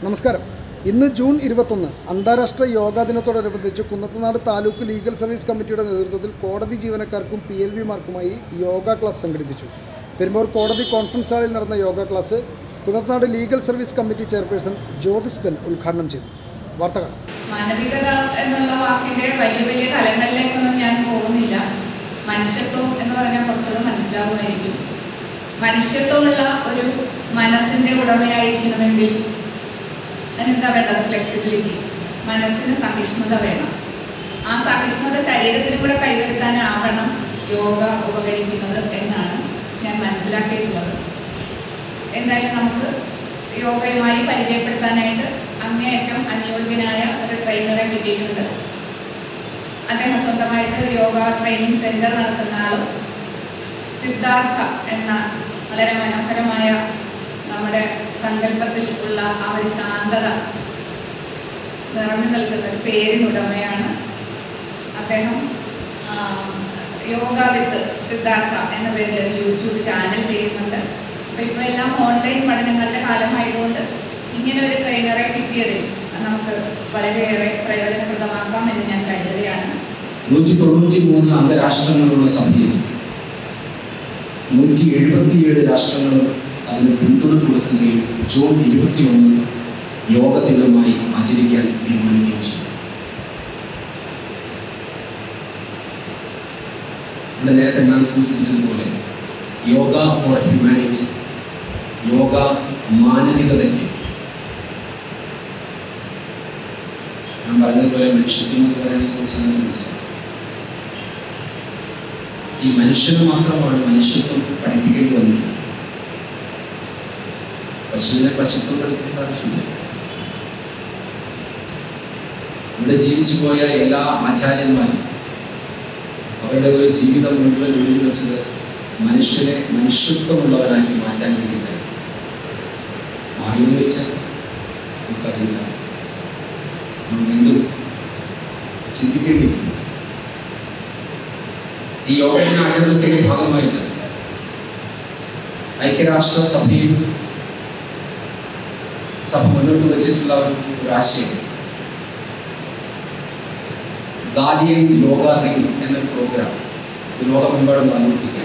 നമസ്കാരം ഇന്ന് ജൂൺ ഇരുപത്തൊന്ന് അന്താരാഷ്ട്ര യോഗാ ദിനത്തോടനുബന്ധിച്ച് കുന്നത്തനാട് താലൂക്ക് ലീഗൽ സർവീസ് കമ്മിറ്റിയുടെ നേതൃത്വത്തിൽ കോടതി ജീവനക്കാർക്കും പി എൽ വിമാർക്കുമായി യോഗ ക്ലാസ് സംഘടിപ്പിച്ചു പെരുമ്പൂർ കോടതി കോൺഫറൻസ് ഹാളിൽ നടന്ന yoga class Kunnathunad legal service committee chairperson Jyothis Ben ഉദ്ഘാടനം ചെയ്തു വാർത്തകൾ മാനവികത എന്നുള്ള വാക്കിന്റെ വലിയ വലിയ തലങ്ങളിലേക്കൊന്നും ഞാൻ പോകുന്നില്ല മനുഷ്യത്വം എന്ന് പറഞ്ഞാൽ കുറച്ചുകൂടെ മനസ്സിലാകുമായിരിക്കും മനുഷ്യത്വമുള്ള ഒരു മനസ്സിന്റെ ഉടമയായിരിക്കണമെങ്കിൽ അതിനെന്താ വേണ്ടത് ഫ്ലെക്സിബിലിറ്റി മനസ്സിന് സഹിഷ്ണുത വേണം ആ സഹിഷ്ണുത ശരീരത്തിന് കൂടെ കൈവരുത്താനാവണം യോഗ ഉപകരിക്കുന്നത് എന്നാണ് ഞാൻ മനസ്സിലാക്കിയിട്ടുള്ളത് എന്തായാലും നമുക്ക് യോഗയുമായി പരിചയപ്പെടുത്താനായിട്ട് അങ്ങേയറ്റം അനുയോജ്യനായ ഒരു ട്രെയിനറെ കിട്ടിയിട്ടുണ്ട് അദ്ദേഹം സ്വന്തമായിട്ട് യോഗ ട്രെയിനിങ് സെന്റർ നടത്തുന്ന ആളും സിദ്ധാർത്ഥ എന്ന വളരെ മനോഹരമായ നമ്മുടെ സങ്കല്പത്തിൽ ഉള്ള ആ ഒരു ശാന്തത നിറഞ്ഞു നിൽക്കുന്ന ഒരു പേരിനുടമയാണ് അദ്ദേഹം ആ, യോഗ വിത്ത് സിദ്ധാർത്ഥ എന്ന പേരിൽ ഒരു യൂട്യൂബ് ചാനൽ ചെയ്യുന്നുണ്ട് അപ്പോൾ ഇപ്പോൾ എല്ലാം ഓൺലൈൻ പഠനങ്ങളുടെ കാലമായതുകൊണ്ട് ഇങ്ങനെ ഒരു ട്രെയിനറെ കിട്ടിയതിൽ നമുക്ക് വളരെയേറെ പ്രയോജനപ്രദമാക്കാം എന്ന് ഞാൻ കരുതുകയാണ് നൂറ്റി തൊണ്ണൂറ്റി മൂന്ന് അംഗരാഷ്ട്രങ്ങളുള്ള സഭയിൽ നൂറ്റി എഴുപത്തിയേഴ് രാഷ്ട്രങ്ങൾ അതിന് പിന്തുണ കൊടുക്കുകയും ജൂൺ ഇരുപത്തിയൊന്ന് യോഗ ദിനമായി ആചരിക്കാൻ തീരുമാനിക്കുകയും ചെയ്തു ഇവിടെ നേരത്തെ ഞാൻ സൂചിപ്പിച്ചതുപോലെ യോഗ ഫോർ ഹ്യൂമാനിറ്റി യോഗ മാനവികതയ്ക്ക് ഞാൻ പറഞ്ഞതുപോലെ മനുഷ്യത്വം എന്ന് പറയുന്നതിനെ കുറിച്ചാണ് മനസ്സിലാക്കുന്നത് ഈ മനുഷ്യന് മാത്രമാണ് മനുഷ്യത്വം പഠിപ്പിക്കേണ്ടി വന്നിട്ടുള്ളത് പശുവിനെ പശുത്വം പഠിപ്പിക്കേണ്ട ആവശ്യമില്ല ഇവിടെ ജീവിച്ചു പോയ എല്ലാ ആചാര്യന്മാരും അവരുടെ ഒരു ജീവിതം മുഴുവൻ ഒഴിഞ്ഞു വെച്ചത് മനുഷ്യനെ മനുഷ്യത്വമുള്ളവരാക്കി മാറ്റാൻ വേണ്ടിയിട്ടായിരുന്നു മാറിയെന്ന് വെച്ചാൽ നമുക്കറിയില്ല നമ്മൾ വീണ്ടും ചിന്തിക്കേണ്ടിയിരിക്കുന്നു ഈ യോഗ ദിനാചരണത്തിന്റെ ഭാഗമായിട്ട് ഐക്യരാഷ്ട്ര സഭയിൽ സഭ മുന്നോട്ട് വെച്ചിട്ടുള്ള ഒരു ആശയം ഗാർഡിയൻ യോഗ റിംഗ് എന്ന പ്രോഗ്രാം ലോകമെമ്പാടും നടന്നുകൊണ്ടിരിക്കുകയാണ്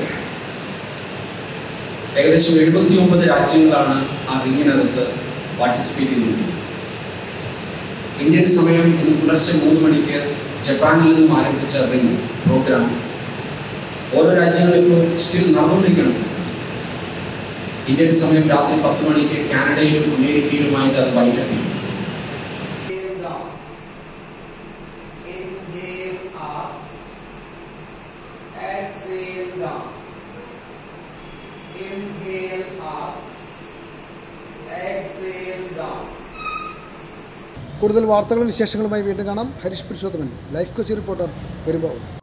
ഏകദേശം എഴുപത്തി ഒമ്പത് രാജ്യങ്ങളാണ് ആ റിങ്ങിനകത്ത് പാർട്ടിസിപ്പേറ്റ് ചെയ്യുന്നത് ഇന്ത്യൻ സമയം ഇന്ന് പുലർച്ചെ മൂന്ന് മണിക്ക് ജപ്പാനിൽ നിന്നും ആരംഭിച്ച റിംഗ് പ്രോഗ്രാം ഓരോ രാജ്യങ്ങളും ഇപ്പോൾ സ്റ്റിൽ നടന്നുകൊണ്ടിരിക്കുകയാണ് ഇന്ത്യൻ സമയം രാത്രി പത്ത് മണിക്ക് കാനഡയിലും അമേരിക്കയിലുമായിട്ട് അത് വൈകിട്ട് ചെയ്യും Inhale down. Inhale up. Exhale down. Inhale up. Exhale down. കൂടുതൽ വാർത്തകളും വിശേഷങ്ങളുമായി വീണ്ടും കാണാം Harish Purushothaman life coach reporter Perumbavoor